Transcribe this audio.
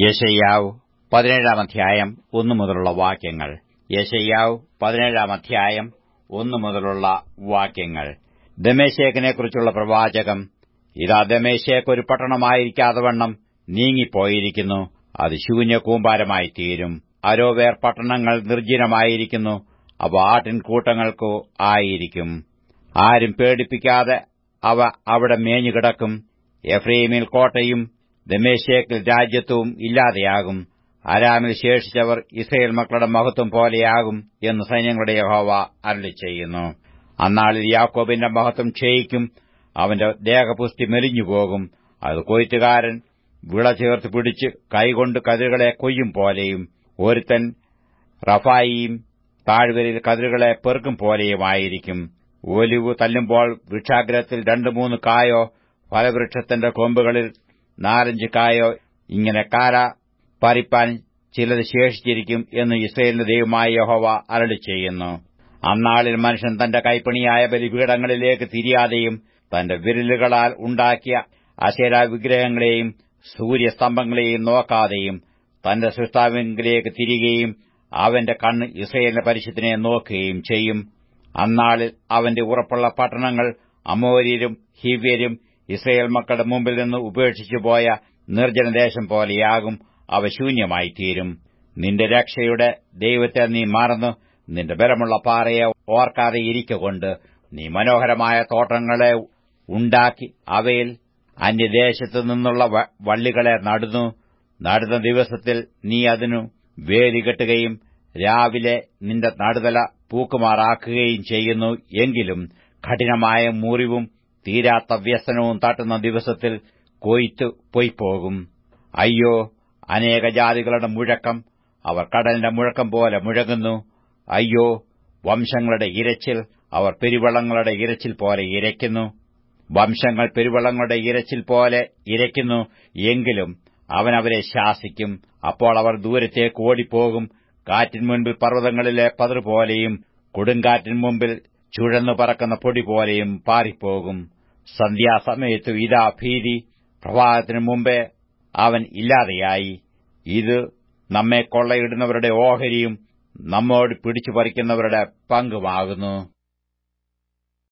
യശയ്യാവ് പതിനേഴാം അധ്യായം ഒന്നു മുതലുള്ള വാക്യങ്ങൾ യശയ്യാവ് പതിനേഴാം അധ്യായം ഒന്നു മുതലുള്ള വാക്യങ്ങൾ ദമേശേക്കിനെക്കുറിച്ചുള്ള പ്രവാചകം ഇതാ ദമേശേക്ക് ഒരു പട്ടണമായിരിക്കാതെ വണ്ണം നീങ്ങിപ്പോയിരിക്കുന്നു അത് ശൂന്യ കൂമ്പാരമായി തീരും അരോവേർ പട്ടണങ്ങൾ നിർജ്ജനമായിരിക്കുന്നു അവ ആട്ടിൻകൂട്ടങ്ങൾക്കു ആയിരിക്കും ആരും പേടിപ്പിക്കാതെ അവ അവിടെ മേഞ്ഞുകിടക്കും എഫ്രൈമിൽ കോട്ടയും ദമേശേക്കിൽ രാജ്യത്വവും ഇല്ലാതെയാകും അരാമിൽ ശേഷിച്ചവർ ഇസ്രയേൽ മക്കളുടെ മഹത്വം പോലെയാകും എന്ന് സൈന്യങ്ങളുടെ യഹോവ അരളി ചെയ്യുന്നു അന്നാളിൽ യാക്കോബിന്റെ മഹത്വം ക്ഷയിക്കും അവന്റെ ദേഹപുഷ്ടി മെലിഞ്ഞുപോകും അത് കൊയ്ത്തുകാരൻ വിള ചേർത്ത് പിടിച്ച് കൈകൊണ്ട് കതിരുകളെ കൊയ്യും പോലെയും ഒരുത്തൻ റഫായിയും താഴ്വരയിൽ കതിരുകളെ പെറുക്കും പോലെയുമായിരിക്കും ഒലിവ് തല്ലുമ്പോൾ വൃക്ഷാഗ്രഹത്തിൽ രണ്ടു മൂന്ന് കായോ ഫലവൃക്ഷത്തിന്റെ കൊമ്പുകളിൽ നാലഞ്ച് കായോ ഇങ്ങനെ കാര പറിപ്പാൻ ചിലത് ശേഷിച്ചിരിക്കും എന്ന് ഇസ്രയേലിന്റെ ദൈവമായ യഹോവ അരളി ചെയ്യുന്നു അന്നാളിൽ മനുഷ്യൻ തന്റെ കൈപ്പണിയായ ബലിപീഠങ്ങളിലേക്ക് തിരിയാതെയും തന്റെ വിരലുകളാൽ ഉണ്ടാക്കിയ അശേര വിഗ്രഹങ്ങളെയും സൂര്യസ്തംഭങ്ങളെയും നോക്കാതെയും തന്റെ സൃഷ്ടാവിങ്കിലേക്ക് തിരികെയും അവന്റെ കണ്ണ് ഇസ്രയേലിന്റെ പരിശുദ്ധനെ നോക്കുകയും ചെയ്യും അന്നാളിൽ അവന്റെ ഉറപ്പുള്ള പട്ടണങ്ങൾ അമോര്യരും ഹിവ്യരും ഇസ്രയേൽ മക്കളുടെ മുമ്പിൽ നിന്ന് ഉപേക്ഷിച്ചു പോയ നിർജ്ജനദേശം പോലെയാകും അവ ശൂന്യമായിത്തീരും നിന്റെ രക്ഷയുടെ ദൈവത്തെ നീ മറന്നു നിന്റെ ബലമുള്ള പാറയെ ഓർക്കാതെ ഇരിക്കൊണ്ട് നീ മനോഹരമായ തോട്ടങ്ങളെ ഉണ്ടാക്കി അവയിൽ അന്യദേശത്തു നിന്നുള്ള വള്ളികളെ നടുന്നു നടുന്ന ദിവസത്തിൽ നീ അതിനു വേലി കെട്ടുകയും രാവിലെ നിന്റെ നടുതല പൂക്കുമാറാക്കുകയും ചെയ്യുന്നു എങ്കിലും കഠിനമായ മുറിവും തീരാത്ത വ്യസനവും തട്ടുന്ന ദിവസത്തിൽ കൊയ്ത്ത് പൊയ്പോകും അയ്യോ അനേക ജാതികളുടെ മുഴക്കം അവർ കടലിന്റെ മുഴക്കം പോലെ മുഴങ്ങുന്നു അയ്യോ വംശങ്ങളുടെ ഇരച്ചിൽ അവർ പെരുവള്ളങ്ങളുടെ ഇരച്ചിൽ പോലെ ഇരയ്ക്കുന്നു വംശങ്ങൾ പെരുവള്ളങ്ങളുടെ ഇരച്ചിൽ പോലെ ഇരയ്ക്കുന്നു എങ്കിലും അവൻ അവരെ ശാസിക്കും അപ്പോൾ അവർ ദൂരത്തേക്ക് ഓടിപ്പോകും കാറ്റിൻ മുൻപിൽ പർവ്വതങ്ങളിലെ പതിർപോലെയും കൊടുങ്കാറ്റിൻ മുമ്പിൽ ചുഴന്നു പറക്കുന്ന പൊടി പോലെയും പാറിപ്പോകും സന്ധ്യാസമയത്തു ഇതാ ഭീതി പ്രഭാതത്തിനു മുമ്പേ അവൻ ഇല്ലാതെയായി ഇത് നമ്മെ കൊള്ളയിടുന്നവരുടെ ഓഹരിയും നമ്മോട് പിടിച്ചു പറിക്കുന്നവരുടെ പങ്കുമാകുന്നു